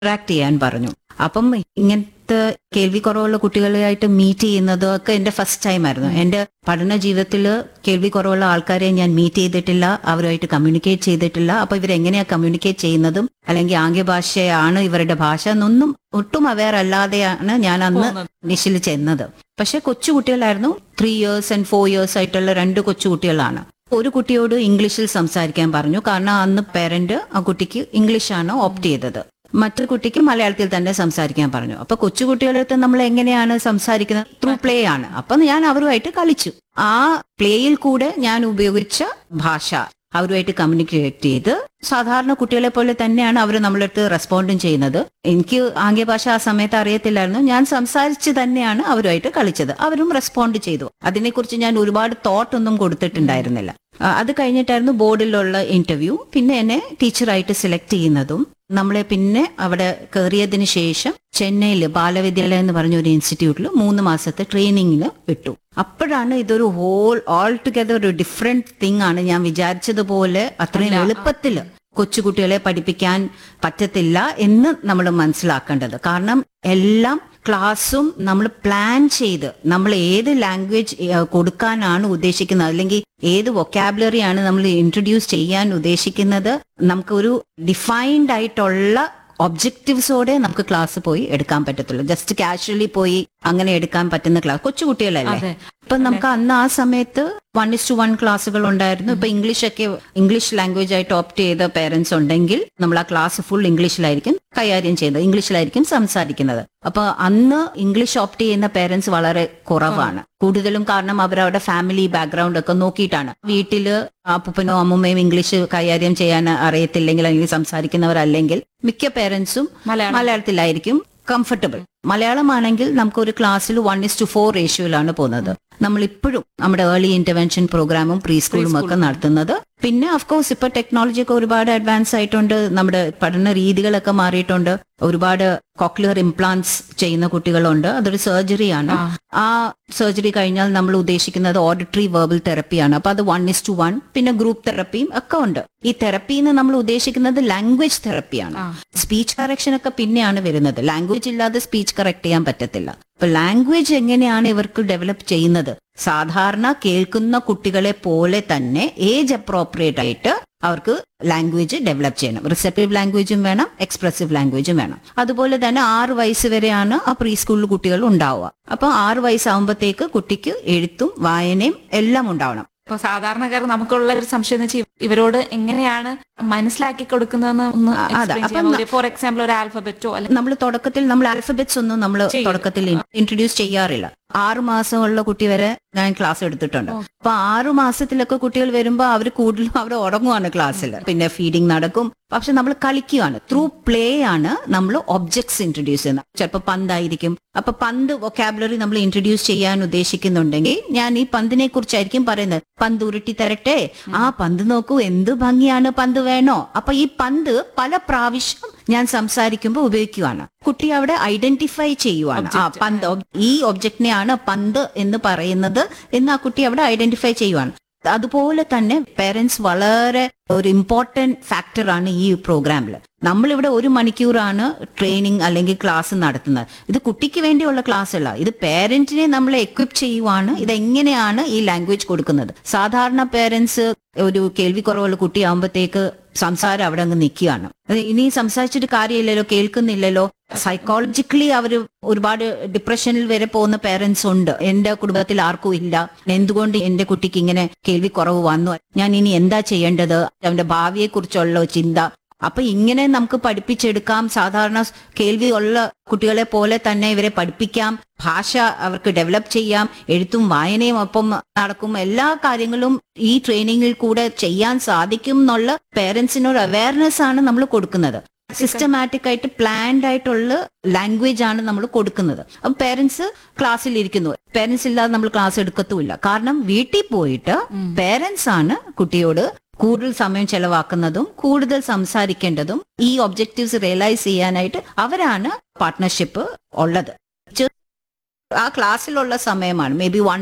Interact ചെയ്യാൻ പറഞ്ഞു അപ്പം ഇങ്ങനത്തെ കേൾവി കുറവുള്ള കുട്ടികളായിട്ട് മീറ്റ് ചെയ്യുന്നത് ഒക്കെ എന്റെ ഫസ്റ്റ് ടൈം ആയിരുന്നു എന്റെ പഠന ജീവിതത്തിൽ കേൾവി കുറവുള്ള ആൾക്കാരെ ഞാൻ മീറ്റ് ചെയ്തിട്ടില്ല അവരുമായിട്ട് കമ്മ്യൂണിക്കേറ്റ് ചെയ്തിട്ടില്ല അപ്പൊ ഇവരെങ്ങനെയാ കമ്മ്യൂണിക്കേറ്റ് ചെയ്യുന്നതും അല്ലെങ്കിൽ ആംഗ്യഭാഷയാണ് ഇവരുടെ ഭാഷ എന്നൊന്നും ഒട്ടും അവയർ അല്ലാതെയാണ് ഞാൻ അന്ന് നിശിൽ ചെന്നത് പക്ഷെ കൊച്ചുകുട്ടികളായിരുന്നു three years and four years ആയിട്ടുള്ള രണ്ട് കൊച്ചുകുട്ടികളാണ് ഒരു കുട്ടിയോട് ഇംഗ്ലീഷിൽ സംസാരിക്കാൻ പറഞ്ഞു കാരണം അന്ന് പേരന്റ് ആ കുട്ടിക്ക് ഇംഗ്ലീഷാണ് ഓപ്റ്റ് ചെയ്തത് മറ്റൊരു കുട്ടിക്ക് മലയാളത്തിൽ തന്നെ സംസാരിക്കാൻ പറഞ്ഞു അപ്പൊ കൊച്ചുകുട്ടികളടുത്ത് നമ്മൾ എങ്ങനെയാണ് സംസാരിക്കുന്നത് ത്രൂ പ്ലേ ആണ് അപ്പൊ ഞാൻ അവരുമായിട്ട് കളിച്ചു ആ പ്ലേയിൽ കൂടെ ഞാൻ ഉപയോഗിച്ച ഭാഷ അവരുമായിട്ട് കമ്മ്യൂണിക്കേറ്റ് ചെയ്ത് സാധാരണ കുട്ടികളെ പോലെ തന്നെയാണ് അവർ നമ്മളടുത്ത് റെസ്പോണ്ടും ചെയ്യുന്നത് എനിക്ക് ആംഗ്യഭാഷ ആ സമയത്ത് അറിയത്തില്ലായിരുന്നു ഞാൻ സംസാരിച്ച് തന്നെയാണ് അവരുമായിട്ട് കളിച്ചത് അവരും റെസ്പോണ്ട് ചെയ്തു അതിനെക്കുറിച്ച് ഞാൻ ഒരുപാട് തോട്ട് ഒന്നും കൊടുത്തിട്ടുണ്ടായിരുന്നില്ല ആ, അത് കഴിഞ്ഞിട്ടായിരുന്നു ബോർഡിലുള്ള ഇന്റർവ്യൂ പിന്നെ എന്നെ ടീച്ചറായിട്ട് സെലക്ട് ചെയ്യുന്നതും നമ്മളെ പിന്നെ അവിടെ കയറിയതിന് ശേഷം ചെന്നൈയിൽ ബാലവിദ്യാലയം എന്ന് പറഞ്ഞ ഒരു ഇൻസ്റ്റിറ്റ്യൂട്ടിൽ മൂന്ന് മാസത്തെ ട്രെയിനിങ്ങിന് വിട്ടു അപ്പോഴാണ് ഇതൊരു ഹോൾ ഓൾ ടുഗദർ ഒരു ഡിഫറെന്റ് തിങ് ആണ് ഞാൻ വിചാരിച്ചതുപോലെ അത്രയും എളുപ്പത്തില് കൊച്ചുകുട്ടികളെ പഠിപ്പിക്കാൻ പറ്റത്തില്ല എന്ന് നമ്മൾ മനസ്സിലാക്കേണ്ടത് കാരണം എല്ലാം ക്ലാസ്സും നമ്മൾ പ്ലാൻ ചെയ്ത് നമ്മൾ ഏത് ലാംഗ്വേജ് കൊടുക്കാനാണ് ഉദ്ദേശിക്കുന്നത് അല്ലെങ്കിൽ ഏത് വൊക്കാബുലറി ആണ് നമ്മൾ ഇൻട്രൊഡ്യൂസ് ചെയ്യാൻ ഉദ്ദേശിക്കുന്നത് നമുക്ക് ഒരു ഡിഫൈൻഡ് ആയിട്ടുള്ള ഒബ്ജക്റ്റീവ്സോടെ നമുക്ക് ക്ലാസ് പോയി എടുക്കാൻ പറ്റത്തുള്ളൂ ജസ്റ്റ് കാഷ്വലി പോയി അങ്ങനെ എടുക്കാൻ പറ്റുന്ന ക്ലാസ് കൊച്ചുകുട്ടികളല്ലേ അതെ. ഇപ്പൊ നമുക്ക് അന്ന് ആ സമയത്ത് വൺ ഇസ് ടു വൺ ക്ലാസ്സുകൾ ഉണ്ടായിരുന്നു ഇപ്പൊ ഇംഗ്ലീഷ് ഒക്കെ ഇംഗ്ലീഷ് ലാംഗ്വേജ് ആയിട്ട് ഓപ്റ്റ് ചെയ്ത പേരൻസ് ഉണ്ടെങ്കിൽ നമ്മൾ ആ ക്ലാസ് ഫുൾ ഇംഗ്ലീഷിലായിരിക്കും കൈകാര്യം ചെയ്യുന്നത് ഇംഗ്ലീഷിലായിരിക്കും സംസാരിക്കുന്നത് അപ്പൊ അന്ന് ഇംഗ്ലീഷ് ഓപ്റ്റ് ചെയ്യുന്ന പേരൻസ് വളരെ കുറവാണ് കൂടുതലും കാരണം അവരവരുടെ ഫാമിലി ബാക്ക്ഗ്രൗണ്ട് ഒക്കെ നോക്കിയിട്ടാണ് വീട്ടില് അപ്പൂപ്പനോ അമ്മൂമ്മയും ഇംഗ്ലീഷ് കൈകാര്യം ചെയ്യാൻ അറിയത്തില്ലെങ്കിൽ അല്ലെങ്കിൽ സംസാരിക്കുന്നവരല്ലെങ്കിൽ മിക്ക പേരൻസും മലയാളം മലയാളത്തിലായിരിക്കും കംഫർട്ടബിൾ മലയാളമാണെങ്കിൽ നമുക്ക് ഒരു ക്ലാസ്സിൽ വൺ ഇസ് ടു ഫോർ റേഷ്യോയിലാണ് പോകുന്നത് നമ്മൾ ഇപ്പോഴും നമ്മുടെ ഏർലി ഇന്റർവെൻഷൻ പ്രോഗ്രാമും പ്രീ സ്കൂളും ഒക്കെ നടത്തുന്നത് പിന്നെ കോഴ്സ് ഇപ്പൊ ടെക്നോളജി ഒക്കെ ഒരുപാട് അഡ്വാൻസ് ആയിട്ടുണ്ട് നമ്മുടെ പഠന രീതികളൊക്കെ മാറിയിട്ടുണ്ട് ഒരുപാട് കോക്ലിയർ ഇംപ്ലാന്റ്സ് ചെയ്യുന്ന കുട്ടികളുണ്ട് അതൊരു സർജറിയാണ് ആ സർജറി കഴിഞ്ഞാൽ നമ്മൾ ഉദ്ദേശിക്കുന്നത് ഓഡിറ്ററി വെർബൽ തെറപ്പിയാണ് അപ്പൊ അത് വൺ ഇസ് ടു വൺ പിന്നെ ഗ്രൂപ്പ് തെറപ്പിയും ഒക്കെ ഉണ്ട് ഈ തെറപ്പിന്ന് നമ്മൾ ഉദ്ദേശിക്കുന്നത് ലാംഗ്വേജ് തെറപ്പിയാണ് സ്പീച്ച് കറക്ഷൻ ഒക്കെ പിന്നെയാണ് വരുന്നത് ലാംഗ്വേജ് ഇല്ലാതെ സ്പീച്ച് കറക്റ്റ് ചെയ്യാൻ പറ്റത്തില്ല അപ്പൊ ലാംഗ്വേജ് എങ്ങനെയാണ് ഇവർക്ക് ഡെവലപ്പ് ചെയ്യുന്നത് സാധാരണ കേൾക്കുന്ന കുട്ടികളെ പോലെ തന്നെ ഏജ് അപ്രോപ്രിയേറ്റ് ആയിട്ട് അവർക്ക് ലാംഗ്വേജ് ഡെവലപ്പ് ചെയ്യണം റിസപ്റ്റീവ് ലാംഗ്വേജും വേണം എക്സ്പ്രസീവ് ലാംഗ്വേജും വേണം അതുപോലെ തന്നെ ആറ് വയസ്സ് വരെയാണ് ആ പ്രീ സ്കൂളിൽ കുട്ടികൾ ഉണ്ടാവുക അപ്പൊ ആറ് വയസ്സാകുമ്പോഴത്തേക്ക് കുട്ടിക്ക് എഴുത്തും വായനയും എല്ലാം ഉണ്ടാവണം ഇപ്പൊ സാധാരണക്കാർ നമുക്കുള്ള ഒരു സംശയം എന്ന് വെച്ചാൽ ഇവരോട് എങ്ങനെയാണ് മനസ്സിലാക്കി കൊടുക്കുന്നതെന്ന് ഒന്ന് ആ, അതാ. അപ്പം ഫോർ എക്സാമ്പിൾ ഒരു ആൽഫബറ്റോ അല്ലെങ്കിൽ നമ്മൾ തുടക്കത്തിൽ നമ്മൾ ആൽഫബറ്റ്സ് ഒന്നും നമ്മൾ തുടക്കത്തിൽ ഇൻട്രൊഡ്യൂസ് ചെയ്യാറില്ല ആറു മാസമുള്ള കുട്ടി വരെ ഞാൻ ക്ലാസ് എടുത്തിട്ടുണ്ട് അപ്പൊ ആറു മാസത്തിലൊക്കെ കുട്ടികൾ വരുമ്പോ അവർ കൂടുതലും അവർ ഉറങ്ങുവാണ് ക്ലാസ്സിൽ പിന്നെ ഫീഡിങ് നടക്കും പക്ഷെ നമ്മൾ കളിക്കുകയാണ് ത്രൂ പ്ലേ ആണ് നമ്മൾ ഒബ്ജക്ട്സ് ഇൻട്രൊഡ്യൂസ് ചെയ്യുന്നത് ചിലപ്പോൾ പന്തായിരിക്കും അപ്പൊ പന്ത് വൊക്കാബുലറി നമ്മൾ ഇൻട്രൊഡ്യൂസ് ചെയ്യാൻ ഉദ്ദേശിക്കുന്നുണ്ടെങ്കിൽ ഞാൻ ഈ പന്തിനെ കുറിച്ചായിരിക്കും പറയുന്നത് പന്ത് ഉരുട്ടി തരട്ടെ ആ പന്ത് നോക്കൂ എന്ത് ഭംഗിയാണ് പന്ത് വേണോ അപ്പൊ ഈ പന്ത് പല പ്രാവശ്യം ഞാൻ സംസാരിക്കുമ്പോൾ ഉപയോഗിക്കുവാണ് കുട്ടി അവിടെ ഐഡന്റിഫൈ ചെയ്യുവാണ് ആ പന്ത് ob- ഈ ഒബ്ജക്റ്റിനെയാണ് പന്ത് എന്ന് പറയുന്നത് എന്ന് ആ കുട്ടി അവിടെ ഐഡന്റിഫൈ ചെയ്യുവാണ് അതുപോലെ തന്നെ പേരൻസ് വളരെ ഒരു ഇമ്പോർട്ടന്റ് ഫാക്ടറാണ് ഈ പ്രോഗ്രാമിൽ നമ്മളിവിടെ ഒരു മണിക്കൂറാണ് ട്രെയിനിങ് അല്ലെങ്കിൽ ക്ലാസ് നടത്തുന്നത് ഇത് കുട്ടിക്ക് വേണ്ടിയുള്ള ക്ലാസ് അല്ല ഇത് പേരന്റിനെ നമ്മൾ എക്വിപ്പ് ചെയ്യുവാണ് ഇത് എങ്ങനെയാണ് ഈ ലാംഗ്വേജ് കൊടുക്കുന്നത് സാധാരണ പേരൻസ് ഒരു കേൾവി കുറവുള്ള കുട്ടിയാകുമ്പോഴത്തേക്ക് സംസാരം അവിടെ അങ്ങ് നിൽക്കുകയാണ് അത് ഇനി സംസാരിച്ചിട്ട് കാര്യമില്ലല്ലോ കേൾക്കുന്നില്ലല്ലോ സൈക്കോളജിക്കലി അവർ ഒരുപാട് ഡിപ്രഷനിൽ വരെ പോകുന്ന പേരൻസ് ഉണ്ട് എന്റെ കുടുംബത്തിൽ ആർക്കും ഇല്ല എന്തുകൊണ്ട് എന്റെ കുട്ടിക്ക് ഇങ്ങനെ കേൾവി കുറവ് വന്നു ഞാൻ ഇനി എന്താ ചെയ്യേണ്ടത് അവന്റെ ഭാവിയെ കുറിച്ചുള്ള ചിന്ത അപ്പൊ ഇങ്ങനെ നമുക്ക് പഠിപ്പിച്ചെടുക്കാം സാധാരണ കേൾവി ഉള്ള കുട്ടികളെ പോലെ തന്നെ ഇവരെ പഠിപ്പിക്കാം ഭാഷ അവർക്ക് ഡെവലപ്പ് ചെയ്യാം എഴുത്തും വായനയും ഒപ്പം നടക്കും എല്ലാ കാര്യങ്ങളും ഈ ട്രെയിനിങ്ങിൽ കൂടെ ചെയ്യാൻ സാധിക്കും എന്നുള്ള പേരൻസിനൊരു അവയർനെസ് ആണ് നമ്മൾ കൊടുക്കുന്നത് സിസ്റ്റമാറ്റിക് ആയിട്ട് പ്ലാൻഡ് ആയിട്ടുള്ള ലാംഗ്വേജ് ആണ് നമ്മൾ കൊടുക്കുന്നത് അപ്പം പേരൻസ് ക്ലാസ്സിൽ ഇരിക്കുന്നു പേരൻസ് ഇല്ലാതെ നമ്മൾ ക്ലാസ് എടുക്കത്തുമില്ല കാരണം വീട്ടിൽ പോയിട്ട് പേരൻസ് ആണ് കുട്ടിയോട് കൂടുതൽ സമയം ചെലവാക്കുന്നതും കൂടുതൽ സംസാരിക്കേണ്ടതും ഈ ഒബ്ജക്റ്റീവ്സ് റിയലൈസ് ചെയ്യാനായിട്ട് അവരാണ് പാർട്ട്ണർഷിപ്പ് ഉള്ളത് ആ ക്ലാസ്സിലുള്ള സമയമാണ് maybe one hour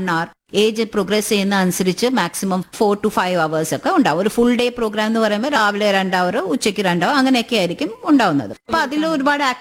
age progress ചെയ്യുന്ന അനുസരിച്ച് maximum four to five hours ഒക്കെ ഉണ്ടാവും ഒരു ഫുൾ ഡേ പ്രോഗ്രാം എന്ന് പറയുമ്പോൾ രാവിലെ രണ്ട് അവർ ഉച്ചയ്ക്ക് രണ്ട് hour അങ്ങനെയൊക്കെ ആയിരിക്കും ഉണ്ടാവുന്നത് അപ്പൊ അതിൽ ഒരുപാട്